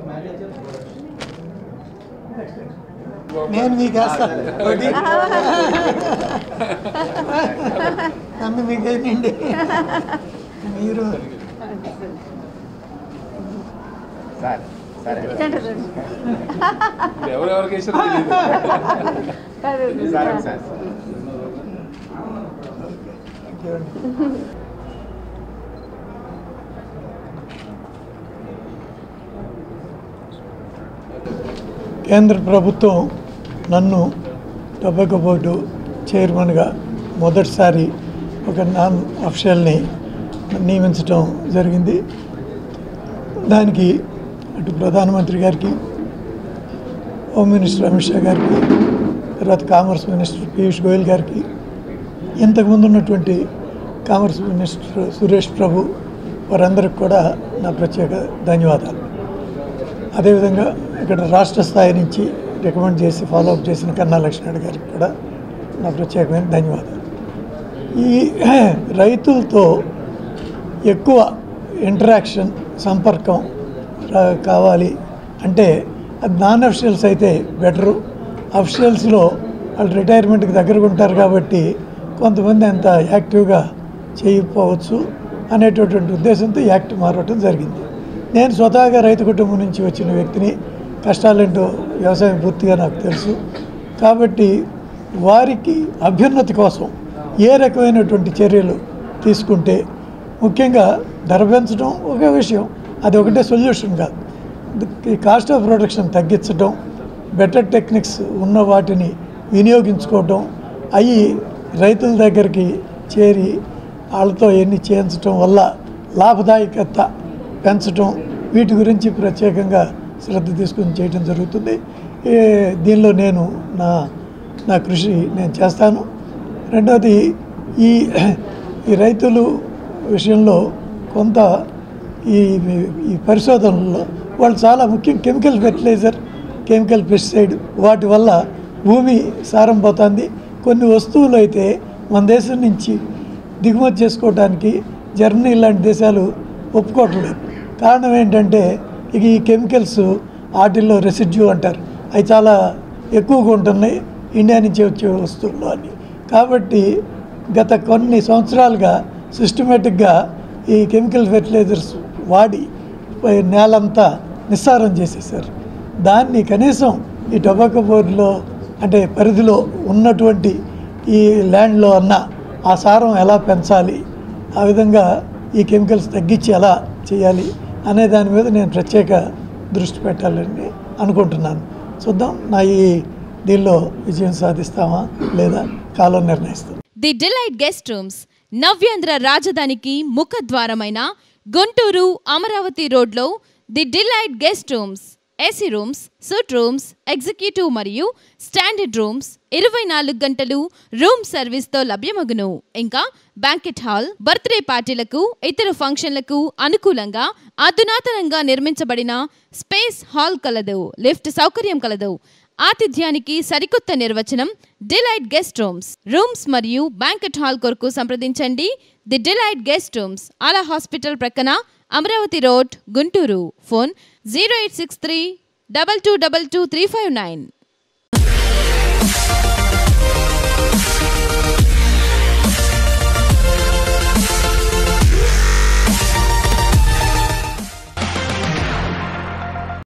నేను మీకు వేస్తాను ఒకటి నన్ను మీకు వేయండి మీరు సార్ సరే ఎవరెవరికి వేసారో తెలియదు సరే సార్ కేంద్ర ప్రభుత్వం నన్ను టొబాకో బోర్డు చైర్మన్గా మొదటిసారి ఒక నాన్ అఫిషియల్ని నియమించడం జరిగింది దానికి అటు ప్రధానమంత్రి గారికి హోమ్ మినిస్టర్ అమిత్ షా గారికి తర్వాత కామర్స్ మినిస్టర్ పీయూష్ గోయల్ గారికి ఇంతకుముందు ఉన్నటువంటి కామర్స్ మినిస్టర్ సురేష్ ప్రభు వారందరికి కూడా నా ప్రత్యేక ధన్యవాదాలు అదేవిధంగా ఇక్కడ రాష్ట్ర స్థాయి నుంచి రికమెండ్ చేసి ఫాలోఅప్ చేసిన కన్నా లక్ష్మణ్ గారికి కూడా నా ప్రత్యేకమైన ధన్యవాదాలు ఈ రైతులతో ఎక్కువ ఇంటరాక్షన్ సంపర్కం రా- కావాలి అంటే అది నాన్ అఫిషియల్స్ అయితే బెటరు అఫిషియల్స్లో వాళ్ళు రిటైర్మెంట్కి దగ్గరగా ఉంటారు కాబట్టి కొంతమంది అంత యాక్టివ్గా చేయకపోవచ్చు అనేటటువంటి ఉద్దేశంతో ఈ యాక్ట్ మారటం జరిగింది నేను స్వతహాగా రైతు కుటుంబం నుంచి వచ్చిన వ్యక్తిని కష్టాలేంటో వ్యవసాయం పూర్తిగా నాకు తెలుసు కాబట్టి వారికి అభ్యున్నతి కోసం ఏ రకమైనటువంటి చర్యలు తీసుకుంటే ముఖ్యంగా ధర పెంచడం ఒక విషయం అది ఒకటే సొల్యూషన్ కాదు ఈ కాస్ట్ ఆఫ్ ప్రొడక్షన్ తగ్గించడం బెటర్ టెక్నిక్స్ ఉన్న వాటిని వినియోగించుకోవటం అవి రైతుల దగ్గరికి చేరి వాళ్ళతో ఎన్ని చేయించడం వల్ల లాభదాయకత పెంచడం వీటి గురించి ప్రత్యేకంగా శ్రద్ధ తీసుకుని చేయడం జరుగుతుంది ఏ దీనిలో నేను నా నా కృషి నేను చేస్తాను రెండవది ఈ ఈ రైతులు విషయంలో కొంత ఈ ఈ పరిశోధనలో వాళ్ళు చాలా ముఖ్యం కెమికల్ ఫెర్టిలైజర్ కెమికల్ పెస్టిసైడ్ వాటి వల్ల భూమి సారం పోతుంది కొన్ని వస్తువులు అయితే మన దేశం నుంచి దిగుమతి చేసుకోవడానికి జర్మనీ లాంటి దేశాలు ఒప్పుకోవట్లేదు కారణం ఏంటంటే ఇక ఈ కెమికల్స్ వాటిల్లో రెసిడ్యూ అంటారు అవి చాలా ఎక్కువగా ఉంటున్నాయి ఇండియా నుంచి వచ్చే వస్తువుల్లో అని కాబట్టి గత కొన్ని సంవత్సరాలుగా సిస్టమేటిక్గా ఈ కెమికల్ ఫెర్టిలైజర్స్ వాడి పై నేలంతా నిస్సారం చేసేసారు దాన్ని కనీసం ఈ టొబాకో బోర్డులో అంటే పరిధిలో ఉన్నటువంటి ఈ ల్యాండ్లో అన్న ఆ సారం ఎలా పెంచాలి ఆ విధంగా ఈ కెమికల్స్ తగ్గించి ఎలా చేయాలి అనే దాని మీద నేను ప్రత్యేక దృష్టి పెట్టాలని అనుకుంటున్నాను చూద్దాం నా ఈ దీనిలో విజయం సాధిస్తామా లేదా కాలం నిర్ణయిస్తాం the delight guest rooms Navyandhra రాజధానికి ముఖద్వారమైన గుంటూరు అమరావతి రోడ్లో the delight guest rooms AC rooms suite rooms executive మరియు స్టాండర్డ్ రూమ్స్ ఇరవై నాలుగు గంటలు రూమ్ సర్వీస్తో లభ్యమగును ఇంకా బ్యాంకెట్ హాల్ బర్త్డే పార్టీలకు ఇతర ఫంక్షన్లకు అనుకూలంగా అధునాతనంగా నిర్మించబడిన స్పేస్ హాల్ కలదు లిఫ్ట్ సౌకర్యం కలదు ఆతిథ్యానికి సరికొత్త నిర్వచనం డిలైట్ గెస్ట్ రూమ్స్ రూమ్స్ మరియు బ్యాంకెట్ హాల్ కొరకు సంప్రదించండి ది డిలైట్ గెస్ట్ రూమ్స్ అలా హాస్పిటల్ ప్రక్కన Amaravati road Guntur phone zero eight six three double two double two three five nine